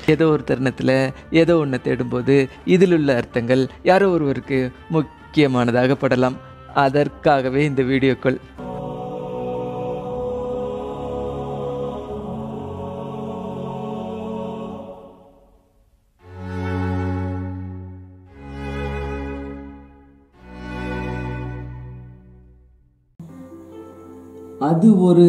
ஏதோ ஒரு தருணத்தில் ஏதோ ஒன்று தேடும்போது இதில் உள்ள அர்த்தங்கள் யாரோ ஒருவருக்கு முக்கியமானதாக படலாம் அதற்காகவே இந்த வீடியோக்கள் அது ஒரு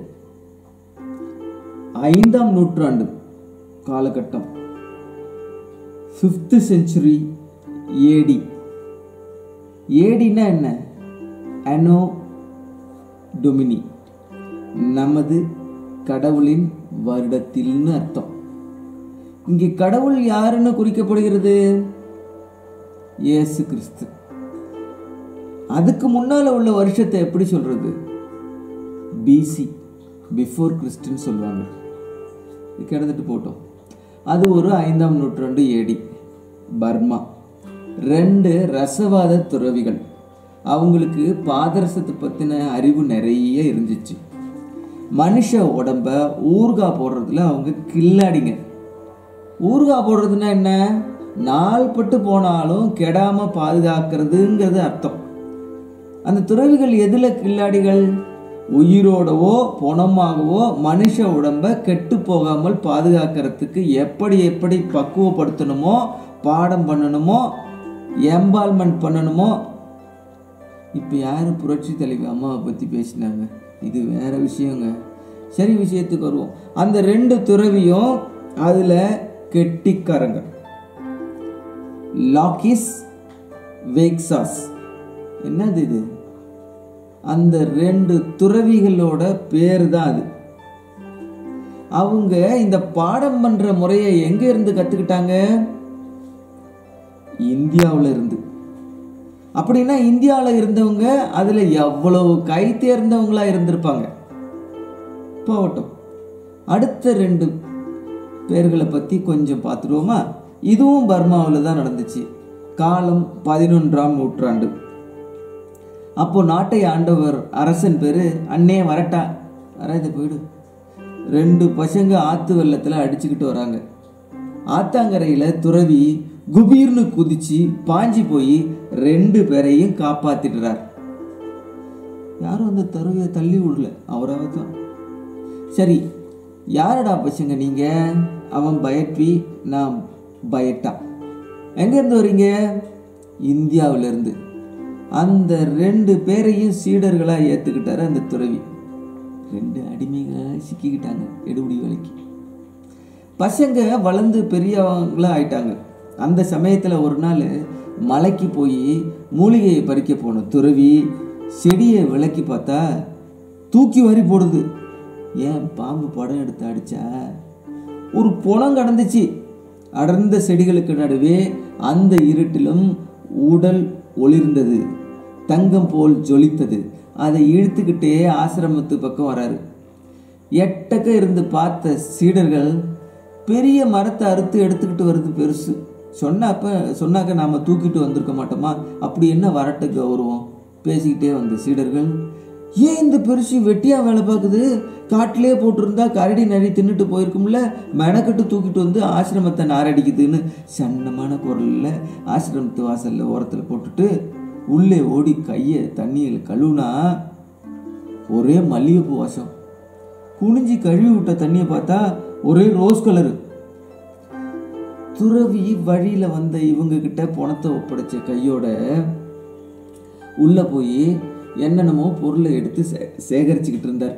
ஐந்தாம் நூற்றாண்டு காலகட்டம் ஃபிஃப்த்து செஞ்சுரி ஏடி ஏடினா என்ன அனோ டொமினி நமது கடவுளின் வருடத்தில்னு அர்த்தம் இங்கே கடவுள் யாருன்னு குறிக்கப்படுகிறது இயேசு கிறிஸ்து அதுக்கு முன்னால உள்ள வருஷத்தை எப்படி சொல்றது பிசி பிஃபோர் கிறிஸ்டின்னு சொல்லுவாங்க கிடந்துட்டு போட்டோம் அது ஒரு ஐந்தாம் நூற்றாண்டு ஏடி பர்மா ரெண்டு ரசவாத துறவிகள் அவங்களுக்கு பாதரசத்தை பற்றின அறிவு நிறைய இருந்துச்சு மனுஷ உடம்ப ஊறுகா போடுறதுல அவங்க கில்லாடிங்க ஊறுகா போடுறதுன்னா என்ன நாள்பட்டு போனாலும் கெடாம பாதுகாக்கிறதுங்கிறது அர்த்தம் அந்த துறவிகள் எதுல கில்லாடிகள் உயிரோடவோ பொணமாகவோ மனுஷ உடம்ப கெட்டு போகாமல் பாதுகாக்கிறதுக்கு எப்படி எப்படி பக்குவப்படுத்தணுமோ பாடம் பண்ணணுமோ எம்பால்மெண்ட் பண்ணணுமோ இப்போ யார் புரட்சி தலைவி அம்மாவை பற்றி பேசினாங்க இது வேற விஷயங்க சரி விஷயத்துக்கு வருவோம் அந்த ரெண்டு துறவியும் அதில் கெட்டிக்காரங்க லாக்கிஸ் வேக்சாஸ் என்னது இது அந்த ரெண்டு துறவிகளோட பேர் தான் அது அவங்க இந்த பாடம் பண்ற முறையை எங்க இருந்து கத்துக்கிட்டாங்க இந்தியாவுல இருந்து அப்படின்னா இந்தியாவில் இருந்தவங்க அதுல எவ்வளவு கை தேர்ந்தவங்களா இருந்திருப்பாங்க போகட்டும் அடுத்த ரெண்டு பேர்களை பத்தி கொஞ்சம் பார்த்துருவோமா இதுவும் பர்மாவில் தான் நடந்துச்சு காலம் பதினொன்றாம் நூற்றாண்டு அப்போ நாட்டை ஆண்டவர் அரசன் பேரு அண்ணே வரட்டா வராது போயிடு ரெண்டு பசங்க ஆத்து வெள்ளத்துல அடிச்சுக்கிட்டு வராங்க ஆத்தாங்கரையில துறவி குபீர்னு குதிச்சு பாஞ்சி போய் ரெண்டு பேரையும் காப்பாத்திடுறார் யாரும் அந்த துறவியை தள்ளி விடல அவராக தான் சரி யாரடா பசங்க நீங்க அவன் பயட்வி நான் பயட்டா எங்க இருந்து வரீங்க இந்தியாவில இருந்து அந்த ரெண்டு பேரையும் சீடர்களா ஏத்துக்கிட்டாரு அந்த துறவி ரெண்டு அடிமைகளா சிக்கிக்கிட்டாங்க எடுபடி வேலைக்கு பசங்க வளர்ந்து பெரியவங்களா ஆயிட்டாங்க அந்த சமயத்துல ஒரு நாள் மலைக்கு போய் மூலிகையை பறிக்க போன துறவி செடியை விளக்கி பார்த்தா தூக்கி வாரி போடுது ஏன் பாம்பு படம் எடுத்து அடிச்சா ஒரு புணம் கடந்துச்சு அடர்ந்த செடிகளுக்கு நடுவே அந்த இருட்டிலும் உடல் ஒளிர்ந்தது தங்கம் போல் ஜொலித்தது அதை இழுத்துக்கிட்டே ஆசிரமத்து பக்கம் வராரு எட்டக்க இருந்து பார்த்த சீடர்கள் பெரிய மரத்தை அறுத்து எடுத்துக்கிட்டு வருது பெருசு சொன்னாப்ப சொன்னாக்க நாம தூக்கிட்டு வந்திருக்க மாட்டோமா அப்படி என்ன வரட்ட கௌரவம் பேசிக்கிட்டே வந்த சீடர்கள் ஏன் இந்த பெருசு வெட்டியா வேலை பார்க்குது காட்டிலே போட்டிருந்தா கரடி நரி தின்னுட்டு போயிருக்கும்ல மெனக்கட்டு தூக்கிட்டு வந்து ஆசிரமத்தை நாரடிக்குதுன்னு சன்னமான குரல்ல ஆசிரமத்து வாசல்ல ஓரத்தில் போட்டுட்டு உள்ளே ஓடி கையை தண்ணியில் கழுவுனா ஒரே மல்லிகைப்பூ வாசம் குனிஞ்சி கழுவி விட்ட தண்ணியை பார்த்தா ஒரே ரோஸ் கலரு துறவி வழியில வந்த இவங்க கிட்ட பணத்தை ஒப்படைச்ச கையோட உள்ள போய் என்னென்னமோ பொருளை எடுத்து சே- சேகரிச்சுக்கிட்டு இருந்தார்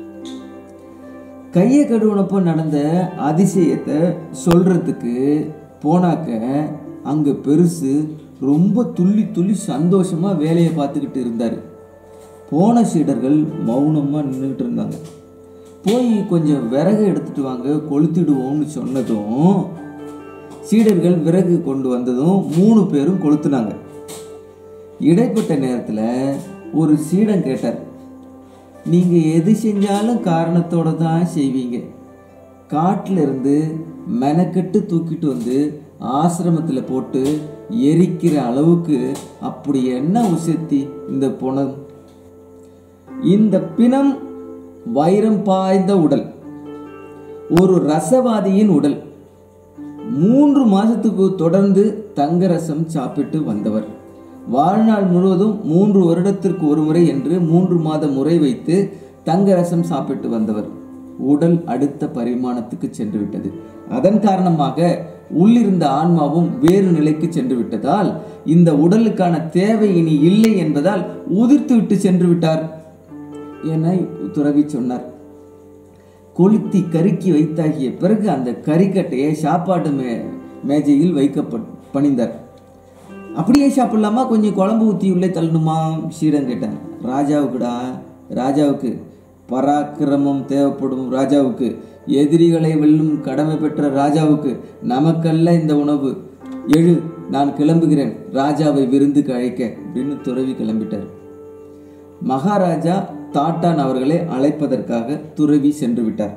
கையை கழுவுனப்போ நடந்த அதிசயத்தை சொல்றதுக்கு போனாக்க அங்க பெருசு ரொம்ப துள்ளி துள்ளி சந்தோஷமா வேலையை பார்த்துக்கிட்டு இருந்தார் போன சீடர்கள் மௌனமா நின்றுட்டு இருந்தாங்க போய் கொஞ்சம் விறகு எடுத்துட்டு வாங்க கொளுத்திடுவோம்னு சொன்னதும் சீடர்கள் விறகு கொண்டு வந்ததும் மூணு பேரும் கொளுத்துனாங்க இடைப்பட்ட நேரத்துல ஒரு சீடன் கேட்டார் நீங்க எது செஞ்சாலும் காரணத்தோட தான் செய்வீங்க காட்டுல இருந்து மெனக்கெட்டு தூக்கிட்டு வந்து ஆசிரமத்துல போட்டு எரிக்கிற அளவுக்கு அப்படி என்ன உசத்தி இந்த புனம் இந்த பிணம் வைரம் பாய்ந்த உடல் ஒரு ரசவாதியின் உடல் மூன்று மாசத்துக்கு தொடர்ந்து தங்கரசம் சாப்பிட்டு வந்தவர் வாழ்நாள் முழுவதும் மூன்று வருடத்திற்கு ஒரு முறை என்று மூன்று மாத முறை வைத்து தங்கரசம் சாப்பிட்டு வந்தவர் உடல் அடுத்த பரிமாணத்துக்கு சென்று விட்டது அதன் காரணமாக உள்ளிருந்த ஆன்மாவும் வேறு நிலைக்கு சென்று விட்டதால் இந்த உடலுக்கான தேவை இனி இல்லை என்பதால் உதிர்த்து விட்டு சென்று விட்டார் என துறவி சொன்னார் கொளுத்தி கருக்கி வைத்தாகிய பிறகு அந்த கறிக்கட்டையை சாப்பாட்டு மே மேஜையில் வைக்கப்பட் பணிந்தார் அப்படியே சாப்பிடலாமா கொஞ்சம் குழம்பு ஊற்றி உள்ளே தள்ளணுமா சீடன் கேட்டான் ராஜாவுக்குடா ராஜாவுக்கு பராக்கிரமம் தேவைப்படும் ராஜாவுக்கு எதிரிகளை வெல்லும் கடமை பெற்ற ராஜாவுக்கு நமக்கல்ல இந்த உணவு எழு நான் கிளம்புகிறேன் ராஜாவை விருந்துக்கு அழைக்க அப்படின்னு துறவி கிளம்பிட்டார் மகாராஜா தாட்டான் அவர்களை அழைப்பதற்காக துறவி சென்று விட்டார்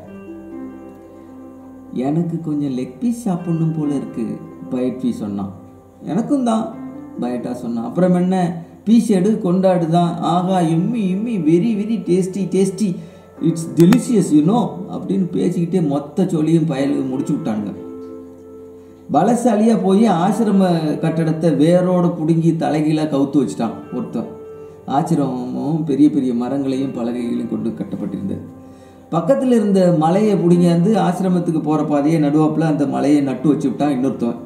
எனக்கு கொஞ்சம் லெக் பீஸ் சாப்பிடணும் போல இருக்கு பயிற்சி சொன்னான் எனக்கும் தான் பயட்டா சொன்னான் அப்புறம் என்ன பீஸ் எடு கொண்டாடு தான் ஆகா yummy yummy very very tasty tasty it's delicious you know அப்படின்னு பேசிக்கிட்டே மொத்த சொல்லியும் பயலுக்கு முடிச்சு விட்டானுங்க பலசாலியா போய் ஆசிரம கட்டடத்தை வேரோட பிடுங்கி தலைகீழாக கவுத்து வச்சுட்டான் ஒருத்தன் ஆசிரமமும் பெரிய பெரிய மரங்களையும் பலகைகளையும் கொண்டு கட்டப்பட்டிருந்தது பக்கத்தில் இருந்த மலையை பிடிங்காந்து ஆசிரமத்துக்கு போகிற பாதையை நடுவாப்பில் அந்த மலையை நட்டு வச்சு விட்டான் இன்னொருத்தன்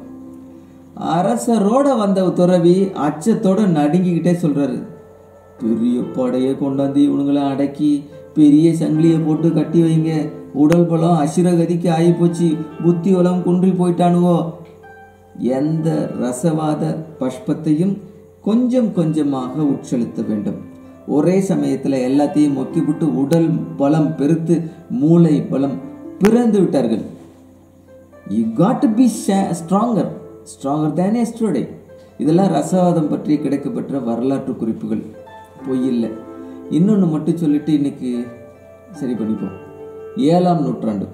அரசரோட வந்த துறவி அச்சத்தோட நடுங்கிக்கிட்டே சொல்றாரு பெரிய படையை கொண்டாந்து இவனுங்களை அடக்கி பெரிய சங்கிலியை போட்டு கட்டி வைங்க உடல் பலம் அசிரகதிக்கு ஆகிப்போச்சு புத்தி வளம் குன்றி போயிட்டானுவோ எந்த ரசவாத பஷ்பத்தையும் கொஞ்சம் கொஞ்சமாக உட்செலுத்த வேண்டும் ஒரே சமயத்தில் எல்லாத்தையும் மொக்கிவிட்டு உடல் பலம் பெருத்து மூளை பலம் பிறந்து விட்டார்கள் you got to be stronger stronger than yesterday இதெல்லாம் ரசவாதம் பற்றி கிடைக்கப்பெற்ற வரலாற்று குறிப்புகள் பொய் இல்லை இன்னொன்று மட்டும் சொல்லிட்டு இன்னைக்கு சரி பண்ணிப்போம் ஏழாம் நூற்றாண்டு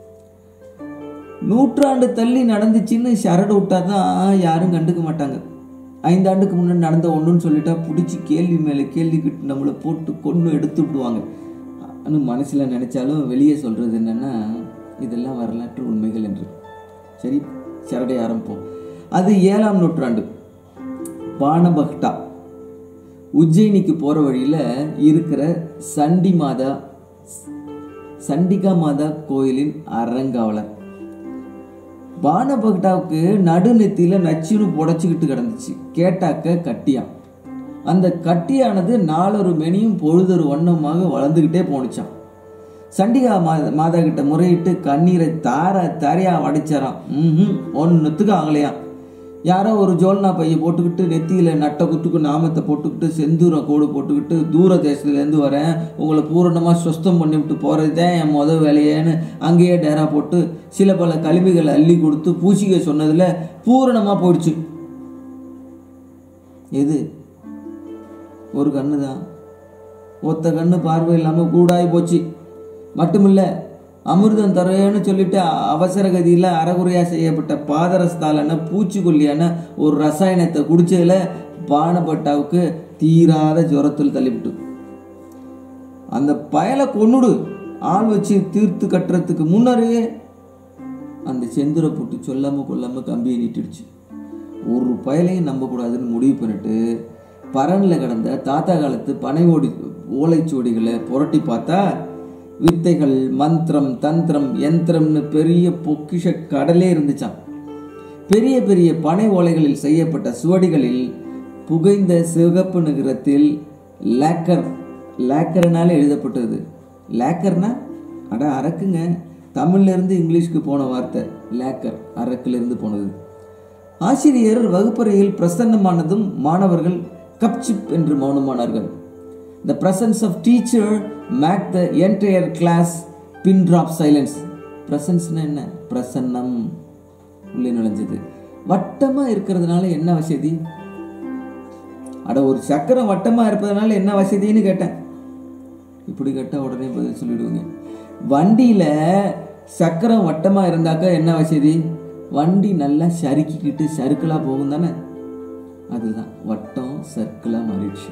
நூற்றாண்டு தள்ளி நடந்துச்சுன்னு சரடு விட்டா தான் யாரும் கண்டுக்க மாட்டாங்க ஐந்தாண்டுக்கு முன்னாடி நடந்த ஒன்றுன்னு சொல்லிட்டா பிடிச்சி கேள்வி மேலே கேள்வி கிட்டு நம்மளை போட்டு கொன்று எடுத்து விடுவாங்க ஆனால் மனசில் நினச்சாலும் வெளியே சொல்கிறது என்னென்னா இதெல்லாம் வரலாற்று உண்மைகள் என்று சரி சரடை ஆரம்பிப்போம் அது ஏழாம் நூற்றாண்டு பானபக்டா உஜ்ஜயினிக்கு போகிற வழியில் இருக்கிற சண்டி மாதா சண்டிகா மாதா கோயிலின் அறங்காவலர் பானபக்டாவுக்கு நடுநெத்தியில நச்சுன்னு புடைச்சிக்கிட்டு கிடந்துச்சு கேட்டாக்க கட்டியான் அந்த கட்டியானது நாளொரு மெனியும் பொழுதொரு வண்ணமாக வளர்ந்துக்கிட்டே போணுச்சான் சண்டிகா மாதா மாதா கிட்ட முறையிட்டு கண்ணீரை தார தாரையா வடைச்சாராம் ம் ஒன்றுத்துக்கு ஆகலையாம் யாரோ ஒரு ஜோல்னா பையை போட்டுக்கிட்டு நெத்தியில் நட்டை குத்துக்கு நாமத்தை போட்டுக்கிட்டு செந்தூர கோடு போட்டுக்கிட்டு தூர தேசத்துலேருந்து வரேன் உங்களை பூரணமாக சுஸ்தம் பண்ணிவிட்டு போகிறது தான் என் மொதல் வேலையேன்னு அங்கேயே டேரா போட்டு சில பல கழிவுகளை அள்ளி கொடுத்து பூசிக்க சொன்னதில் பூரணமாக போயிடுச்சு எது ஒரு கண்ணு தான் ஒத்த கண்ணு பார்வை இல்லாமல் கூடாய் போச்சு மட்டுமில்ல அமிர்தம் தரேன்னு சொல்லிட்டு அவசர கதியில் அறகுறையாக செய்யப்பட்ட பாதரஸ்தாலான பூச்சிக்கொல்லியான ஒரு ரசாயனத்தை குடிச்சதில் பானப்பட்டாவுக்கு தீராத ஜுரத்தில் தள்ளிவிட்டு அந்த பயலை கொன்னுடு ஆள் வச்சு தீர்த்து கட்டுறதுக்கு முன்னரே அந்த செந்துரை போட்டு சொல்லாமல் கொல்லாமல் கம்பியை நீட்டிடுச்சு ஒரு பயலையும் நம்பக்கூடாதுன்னு முடிவு பண்ணிட்டு பரனில் கிடந்த தாத்தா காலத்து பனை ஓடி ஓலைச்சுவடிகளை புரட்டி பார்த்தா வித்தைகள் மந்திரம் தந்திரம் யந்திரம்னு பெரிய பொக்கிஷ கடலே இருந்துச்சான் பெரிய பெரிய பனை ஓலைகளில் செய்யப்பட்ட சுவடிகளில் புகைந்த சிவகப்பு நிறத்தில் லேக்கர் லேக்கர்னால எழுதப்பட்டது லேக்கர்னா அட அரக்குங்க தமிழ்ல இருந்து இங்கிலீஷ்க்கு போன வார்த்தை லேக்கர் அரக்குல இருந்து போனது ஆசிரியர் வகுப்பறையில் பிரசன்னமானதும் மாணவர்கள் கப்சிப் என்று மௌனமானார்கள் the presence of teacher make the entire class pin drop silence பிரசன்ஸ்னா என்ன பிரசன்னம் உள்ளே நுழைஞ்சது வட்டமாக இருக்கிறதுனால என்ன வசதி அட ஒரு சக்கரம் வட்டமாக இருப்பதனால என்ன வசதின்னு கேட்டேன் இப்படி கேட்டால் உடனே பதில் சொல்லிடுவீங்க வண்டியில் சக்கரம் வட்டமாக இருந்தாக்கா என்ன வசதி வண்டி நல்லா சறுக்கிக்கிட்டு சறுக்கலாக போகும் தானே அதுதான் வட்டம் சர்க்கிளாக மாறிடுச்சு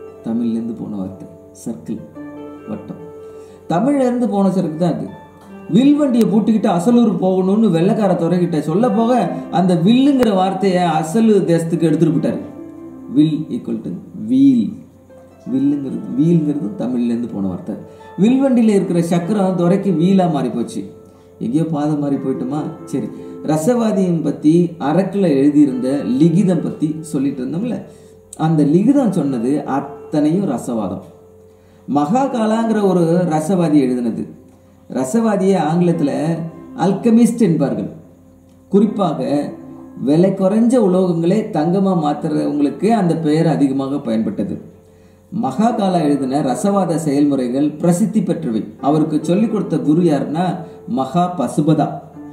தமிழ்லேருந்து போன வார்த்தை சர்க்கிள் வட்டம் தமிழ்லேருந்து போன சருக்கு தான் அது வில்வண்டியை பூட்டிக்கிட்டு அசலூர் போகணும்னு வெள்ளைக்கார துறைகிட்ட சொல்ல போக அந்த வில்லுங்கிற வார்த்தையை அசலு தேசத்துக்கு எடுத்துட்டு போயிட்டாரு வில் ஈக்குவல் டு வீல் வில்லுங்கிறது வீல்ங்கிறது தமிழ்லேருந்து போன வார்த்தை வில்வண்டியில் இருக்கிற சக்கரம் துறைக்கு வீலாக மாறி போச்சு எங்கேயோ பாதை மாறி போயிட்டுமா சரி ரசவாதியம் பற்றி அரக்கில் எழுதியிருந்த லிகிதம் பற்றி சொல்லிட்டு இருந்தோம்ல அந்த லிகிதம் சொன்னது அத்தனையும் ரசவாதம் மகாகாலாங்கிற ஒரு ரசவாதி எழுதினது ரசவாதியை ஆங்கிலத்தில் அல்கமிஸ்ட் என்பார்கள் குறிப்பாக விலை குறைஞ்ச உலோகங்களே தங்கமாக மாற்றுறவங்களுக்கு அந்த பெயர் அதிகமாக பயன்பட்டது மகாகாலா எழுதின ரசவாத செயல்முறைகள் பிரசித்தி பெற்றவை அவருக்கு சொல்லிக் கொடுத்த குரு யாருன்னா மகா பசுபதா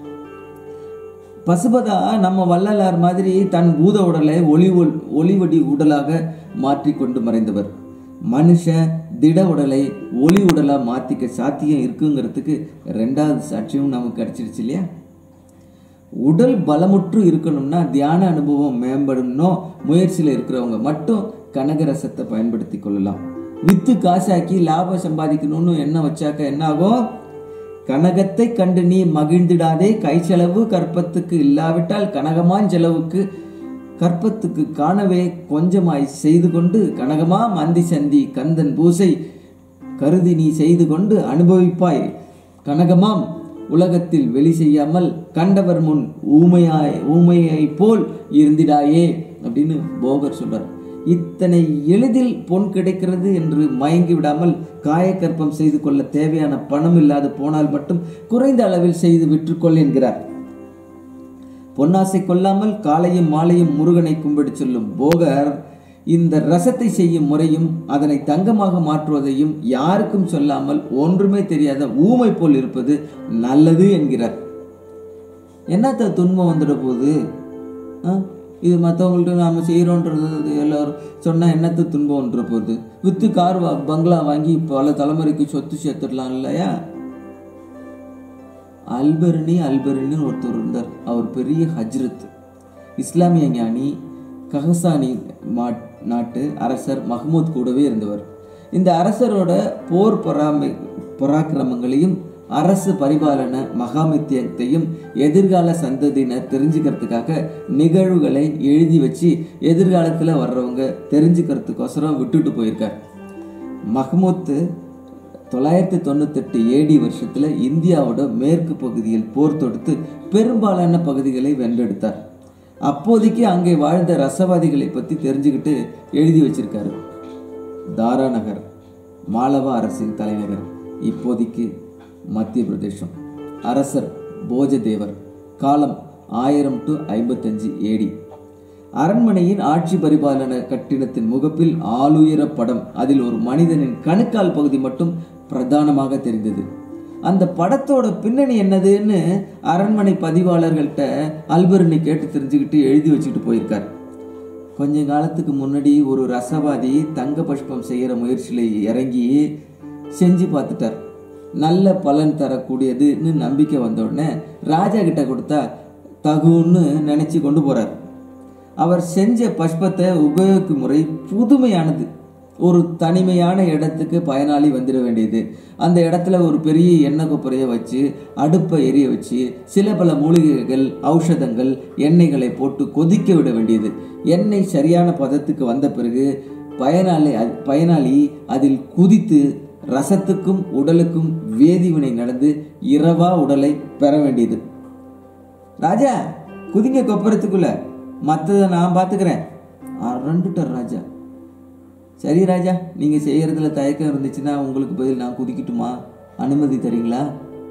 பசுபதா நம்ம வள்ளலார் மாதிரி தன் பூத உடலை ஒளி ஒல் ஒளிவடி உடலாக மாற்றி கொண்டு மறைந்தவர் மனுஷன் திட உடலை ஒளி உடலாக மாற்றிக்க சாத்தியம் இருக்குங்கிறதுக்கு ரெண்டாவது சாட்சியும் நமக்கு கிடைச்சிருச்சு இல்லையா உடல் பலமுற்று இருக்கணும்னா தியான அனுபவம் மேம்படணும் முயற்சியில் இருக்கிறவங்க மட்டும் கனகரசத்தை பயன்படுத்தி கொள்ளலாம் வித்து காசாக்கி லாபம் சம்பாதிக்கணும்னு என்ன வச்சாக்க என்ன ஆகும் கனகத்தை கண்டு நீ மகிழ்ந்திடாதே கை செலவு கற்பத்துக்கு இல்லாவிட்டால் கனகமான் செலவுக்கு கற்பத்துக்கு காணவே கொஞ்சமாய் செய்து கொண்டு கனகமா மந்தி சந்தி கந்தன் பூசை கருதி நீ செய்து கொண்டு அனுபவிப்பாய் கனகமாம் உலகத்தில் வெளி செய்யாமல் கண்டவர் முன் ஊமையாய் ஊமையை போல் இருந்திடாயே அப்படின்னு போகர் சொல்றார் இத்தனை எளிதில் பொன் கிடைக்கிறது என்று மயங்கி விடாமல் காயக்கற்பம் செய்து கொள்ள தேவையான பணம் இல்லாது போனால் மட்டும் குறைந்த அளவில் செய்து விற்றுக்கொள் என்கிறார் பொன்னாசை கொள்ளாமல் காலையும் மாலையும் முருகனை கும்பிடு சொல்லும் போகர் இந்த ரசத்தை செய்யும் முறையும் அதனை தங்கமாக மாற்றுவதையும் யாருக்கும் சொல்லாமல் ஒன்றுமே தெரியாத ஊமை போல் இருப்பது நல்லது என்கிறார் என்னத்த துன்பம் வந்துட போகுது ஆ? இது மற்றவங்கள்ட்ட நாம் செய்கிறோன்றது எல்லாரும் சொன்னால் என்னத்த துன்பம் வந்துட போகுது வித்து கார் வா பங்களா வாங்கி பல தலைமுறைக்கு சொத்து சேர்த்துடலாம் இல்லையா அல்பர்னி அல்பர்னி ஒருத்தர் இருந்தார் அவர் பெரிய ஹஜ்ரத் இஸ்லாமிய ஞானி கஹசானி மா- நாட்டு அரசர் மஹ்மூத் கூடவே இருந்தவர் இந்த அரசரோட போர் பராமி பராக்கிரமங்களையும் அரசு பரிபாலன மகாமித்தியத்தையும் எதிர்கால சந்ததியினர் தெரிஞ்சுக்கிறதுக்காக நிகழ்வுகளை எழுதி வச்சு எதிர்காலத்தில் வர்றவங்க தெரிஞ்சுக்கிறதுக்கோசரம் விட்டுட்டு போயிருக்கார் மஹ்மூத் தொள்ளாயிரத்தி தொண்ணூத்தெட்டு ஏடி வருஷத்தில் இந்தியாவோட மேற்கு பகுதியில் போர் தொடுத்து பெரும்பாலான பகுதிகளை வென்றெடுத்தார் அப்போதைக்கு அங்கே வாழ்ந்த ரசவாதிகளை பற்றி தெரிஞ்சுக்கிட்டு எழுதி வச்சிருக்காரு தாராநகர் மாலவா அரசின் தலைநகர் இப்போதைக்கு மத்திய பிரதேசம் அரசர் போஜதேவர் காலம் ஆயிரம் டு ஐம்பத்தஞ்சு ஏடி அரண்மனையின் ஆட்சி பரிபாலன கட்டிடத்தின் முகப்பில் ஆளுயர படம் அதில் ஒரு மனிதனின் கணுக்கால் பகுதி மட்டும் பிரதானமாக தெரிந்தது அந்த படத்தோட பின்னணி என்னதுன்னு அரண்மனை பதிவாளர்கள்ட்ட அல்பர்னி கேட்டு தெரிஞ்சுக்கிட்டு எழுதி வச்சுக்கிட்டு போயிருக்கார் கொஞ்ச காலத்துக்கு முன்னாடி ஒரு ரசவாதி தங்க புஷ்பம் செய்கிற முயற்சியில் இறங்கி செஞ்சு பார்த்துட்டார் நல்ல பலன் தரக்கூடியதுன்னு நம்பிக்கை வந்த உடனே ராஜா கிட்ட கொடுத்தா தகுன்னு நினைச்சு கொண்டு போறார் அவர் செஞ்ச புஷ்பத்தை உபயோகிக்கும் முறை புதுமையானது ஒரு தனிமையான இடத்துக்கு பயனாளி வந்துட வேண்டியது அந்த இடத்துல ஒரு பெரிய எண்ணெய் கொப்பரையை வச்சு அடுப்பை எரிய வச்சு சில பல மூலிகைகள் ஔஷதங்கள் எண்ணெய்களை போட்டு கொதிக்க விட வேண்டியது எண்ணெய் சரியான பதத்துக்கு வந்த பிறகு பயனாளி பயனாளி அதில் குதித்து ரசத்துக்கும் உடலுக்கும் வேதிவினை நடந்து இரவா உடலை பெற வேண்டியது ராஜா குதிங்க கொப்பரத்துக்குள்ள மற்றதை நான் பார்த்துக்கிறேன் அரண்டுட்டார் ராஜா சரி ராஜா நீங்கள் செய்கிறதுல தயக்கம் இருந்துச்சுன்னா உங்களுக்கு பதில் நான் குதிக்கட்டுமா அனுமதி தரீங்களா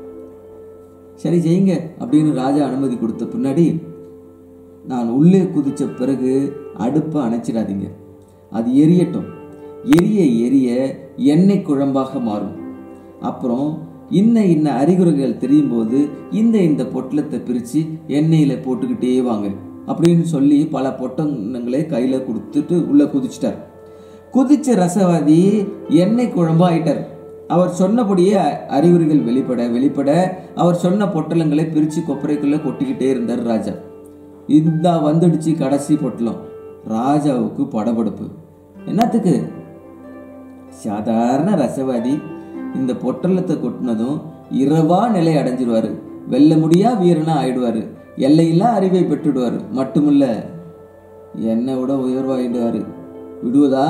சரி செய்யுங்க அப்படின்னு ராஜா அனுமதி கொடுத்த பின்னாடி நான் உள்ளே குதிச்ச பிறகு அடுப்பை அணைச்சிடாதீங்க அது எரியட்டும் எரிய எரிய எண்ணெய் குழம்பாக மாறும் அப்புறம் இன்ன இன்ன அறிகுறிகள் தெரியும் போது இந்த இந்த பொட்டலத்தை பிரித்து எண்ணெயில் போட்டுக்கிட்டே வாங்க அப்படின்னு சொல்லி பல பொட்டங்களை கையில் கொடுத்துட்டு உள்ளே குதிச்சிட்டார் குதிச்ச ரசவாதி எண்ணெய் குழம்பு ஆயிட்டார் அவர் சொன்னபடியே அ- அறிகுறிகள் வெளிப்பட வெளிப்பட அவர் சொன்ன பொட்டலங்களை பிரித்து கொப்பரைக்குள்ளே கொட்டிக்கிட்டே இருந்தார் ராஜா இந்த வந்துடுச்சு கடைசி பொட்டலம் ராஜாவுக்கு படபடப்பு என்னத்துக்கு சாதாரண ரசவாதி இந்த பொட்டலத்தை கொட்டினதும் இரவா நிலை அடைஞ்சிருவாரு வெல்ல முடியா வீரனா ஆயிடுவாரு எல்லையில்லா அறிவை பெற்றுடுவாரு மட்டுமில்ல என்னை விட உயர்வாயிடுவாரு விடுவதா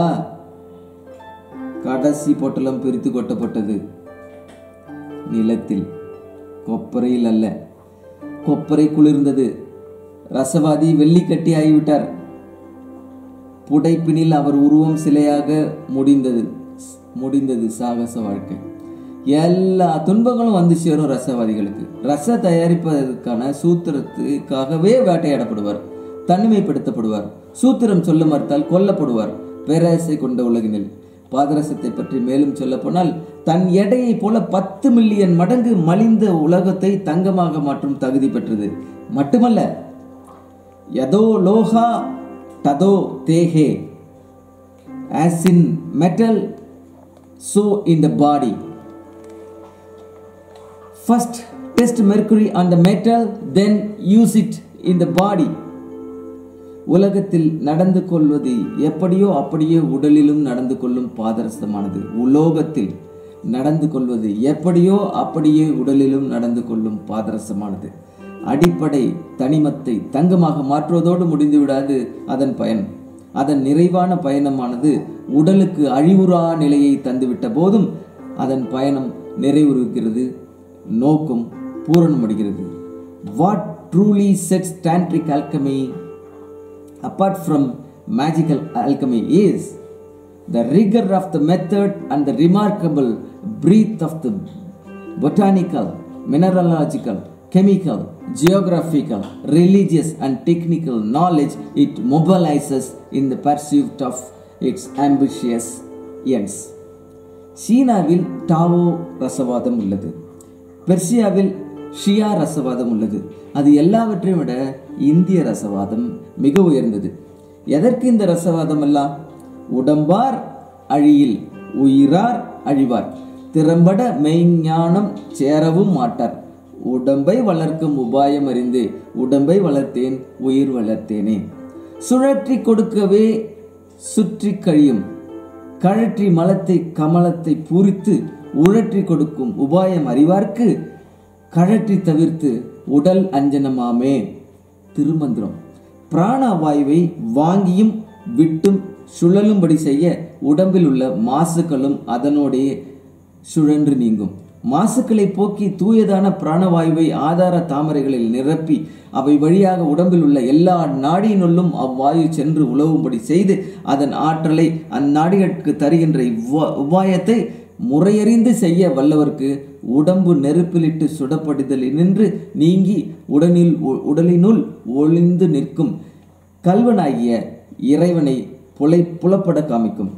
கடைசி பொட்டலம் பிரித்து கொட்டப்பட்டது நிலத்தில் கொப்பரையில் அல்ல கொப்பரை குளிர்ந்தது ரசவாதி வெள்ளி கட்டி ஆகிவிட்டார் புடைப்பினில் அவர் உருவம் சிலையாக முடிந்தது முடிந்தது சாகச வாழ்க்கை எல்லா துன்பங்களும் வந்து சேரும் ரசவாதிகளுக்கு ரச தயாரிப்பதற்கான சூத்திரத்துக்காகவே வேட்டையாடப்படுவார் தனிமைப்படுத்தப்படுவார் சூத்திரம் சொல்ல மறுத்தால் கொல்லப்படுவார் பேராசை கொண்ட உலகினில் பாதரசத்தை பற்றி மேலும் சொல்ல போனால் தன் எடையை போல பத்து மில்லியன் மடங்கு மலிந்த உலகத்தை தங்கமாக மாற்றும் தகுதி பெற்றது மட்டுமல்ல யதோ லோகா ததோ தேஹே as in metal so in the body first test mercury on the metal then use it in the body உலகத்தில் நடந்து கொள்வது எப்படியோ அப்படியே உடலிலும் நடந்து கொள்ளும் பாதரசமானது உலோகத்தில் நடந்து கொள்வது எப்படியோ அப்படியே உடலிலும் நடந்து கொள்ளும் பாதரசமானது அடிப்படை தனிமத்தை தங்கமாக மாற்றுவதோடு முடிந்து விடாது அதன் பயன் அதன் நிறைவான பயணமானது உடலுக்கு அழிவுறா நிலையை தந்துவிட்ட போதும் அதன் பயணம் நிறைவுறுகிறது நோக்கம் பூரணமடைகிறது what truly sets tantric alchemy apart from magical alchemy is the rigor of the method and the remarkable breadth of the botanical, mineralogical, chemical, geographical, religious, and technical knowledge it mobilizes in the pursuit of its ambitious ends. சீனாவில் டாவோ ரசவாதம் உள்ளது பெர்சியாவில் ஷியா ரசவாதம் உள்ளது அது எல்லாவற்றையும் விட இந்திய ரசவாதம் மிக உயர்ந்தது எதற்கு இந்த ரசவாதம் எல்லாம் உடம்பார் அழியில் உயிரார் அழிவார் திறம்பட மெய்ஞானம் சேரவும் மாட்டார் உடம்பை வளர்க்கும் உபாயம் அறிந்து உடம்பை வளர்த்தேன் உயிர் வளர்த்தேனே சுழற்றி கொடுக்கவே சுற்றி கழியும் கழற்றி மலத்தை கமலத்தை பூரித்து உழற்றி கொடுக்கும் உபாயம் அறிவார்க்கு கழற்றி தவிர்த்து உடல் அஞ்சனமாமே திருமந்திரம் பிராணவாயுவை வாங்கியும் விட்டும் சுழலும்படி செய்ய உடம்பில் உள்ள மாசுக்களும் அதனோடே சுழன்று நீங்கும் மாசுக்களை போக்கி தூயதான பிராணவாயுவை ஆதார தாமரைகளில் நிரப்பி அவை வழியாக உடம்பில் உள்ள எல்லா நாடியினுள்ளும் அவ்வாயு சென்று உழவும்படி செய்து அதன் ஆற்றலை அந்நாடிகளுக்கு தருகின்ற இவ்வா உபாயத்தை முறையறிந்து செய்ய வல்லவர்க்கு உடம்பு நெருப்பிலிட்டு சுடப்படுதலினின்று நீங்கி உடலில் உடலினுள் ஒளிந்து நிற்கும் கல்வனாகிய இறைவனை புலை புலப்பட காமிக்கும்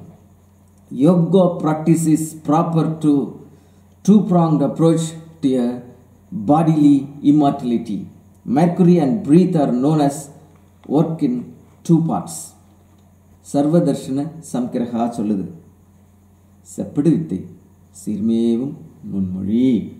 yoga practice is proper to two-pronged approach to a bodily immortality. Mercury and breath are known as work in two parts. சர்வதர்ஷன சம்கிரகா சொல்லுது செப்படு வித்தை சீர்மேவும் நுண்மொழி